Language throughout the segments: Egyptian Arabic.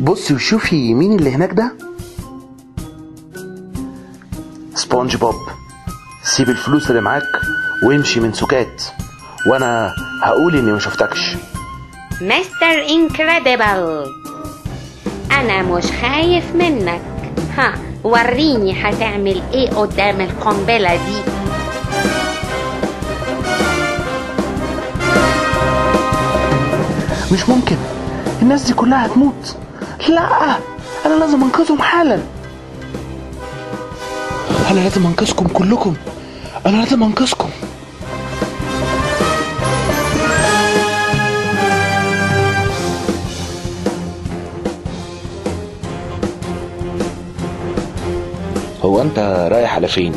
بصي وشوفي مين اللي هناك ده سبونج بوب سيب الفلوس اللي معاك وامشي من سكات وانا هقول اني ما شفتكش مستر انكريدبل انا مش خايف منك ها وريني هتعمل ايه قدام القنبلة دي مش ممكن الناس دي كلها هتموت لا انا لازم انقذهم حالا انا لازم انقذكم كلكم انا لازم انقذكم هو انت رايح على فين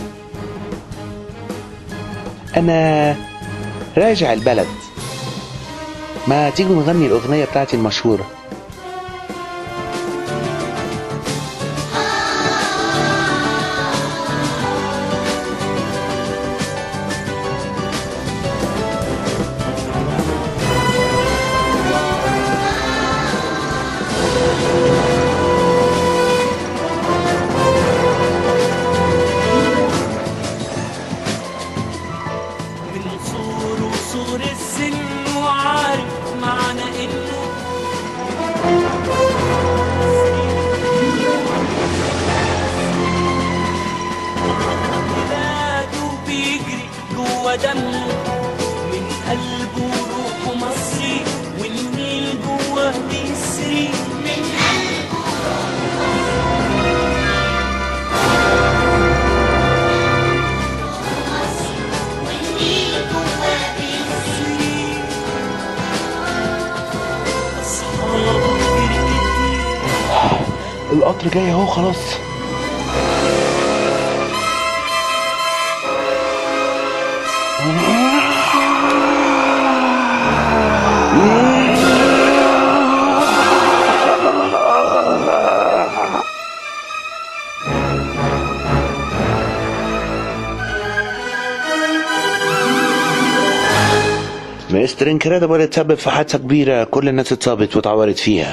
انا راجع البلد ما تيجوا نغني الأغنية بتاعتي المشهورة من صور وصور السن وعارف معنى انه بلاده بيجري جوا دمه من قلبه روحه مصري والنيل جواه بيسري من أصحابه جريتي القطر جاي اهو خلاص مستر انكريدبل اتسبب في حادثة كبيرة كل الناس اتصابت واتعورت فيها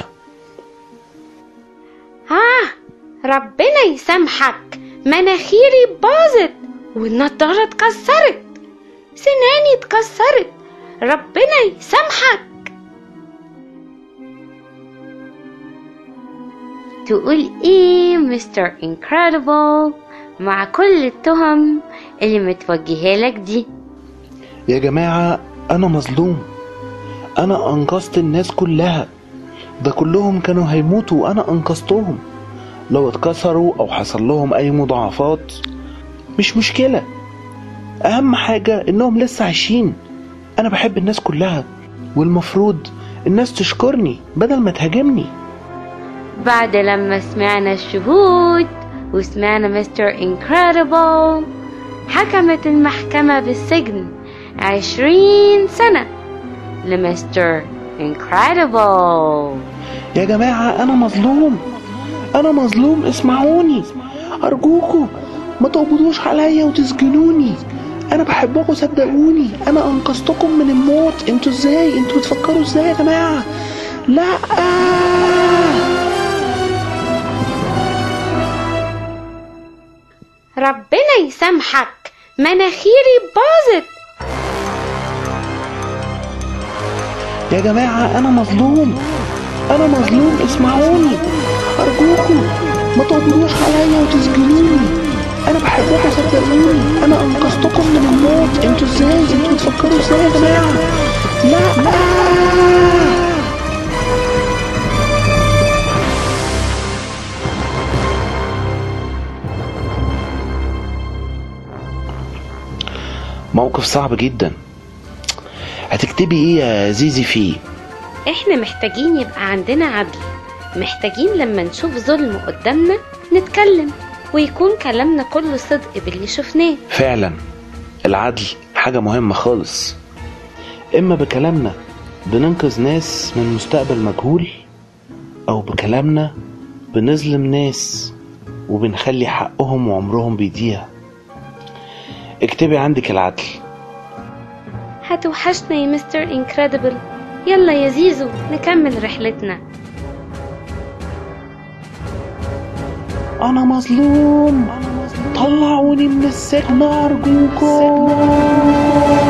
ها ربنا يسامحك مناخيري باظت والنضارة اتكسرت سناني اتكسرت ربنا يسامحك تقول ايه مستر انكريدبل مع كل التهم اللي متوجهه لك دي يا جماعة أنا مظلوم أنا أنقذت الناس كلها ده كلهم كانوا هيموتوا وأنا أنقذتهم لو اتكسروا أو حصل لهم أي مضاعفات مش مشكلة أهم حاجة إنهم لسه عايشين أنا بحب الناس كلها والمفروض الناس تشكرني بدل ما تهاجمني بعد لما سمعنا الشهود وسمعنا مستر انكريدبل حكمت المحكمة بالسجن عشرين سنة لمستر انكريدبل يا جماعة أنا مظلوم أنا مظلوم اسمعوني أرجوكوا ما تقبضوش عليا وتسجنوني أنا بحبكم صدقوني أنا أنقذتكم من الموت انتوا ازاي انتوا بتفكروا ازاي يا جماعة لا ربنا يسامحك مناخيري باظت يا جماعة أنا مظلوم أنا مظلوم اسمعوني أرجوكم ما تقبضوش عليا وتسجنوني أنا بحبكم صدقوني أنا أنقذتكم من الموت انتوا ازاي انتوا بتفكروا ازاي يا جماعة لا موقف صعب جدا هتكتبي ايه يا زيزي فيه احنا محتاجين يبقى عندنا عدل محتاجين لما نشوف ظلم قدامنا نتكلم ويكون كلامنا كله صدق باللي شفناه فعلا العدل حاجة مهمة خالص إما بكلامنا بننقذ ناس من مستقبل مجهول أو بكلامنا بنظلم ناس وبنخلي حقهم وعمرهم بيضيع اكتبي عندك العدل هتوحشنا يا مستر انكريدبل يلا يا زيزو نكمل رحلتنا انا مظلوم طلعوني من السجن ارجوكم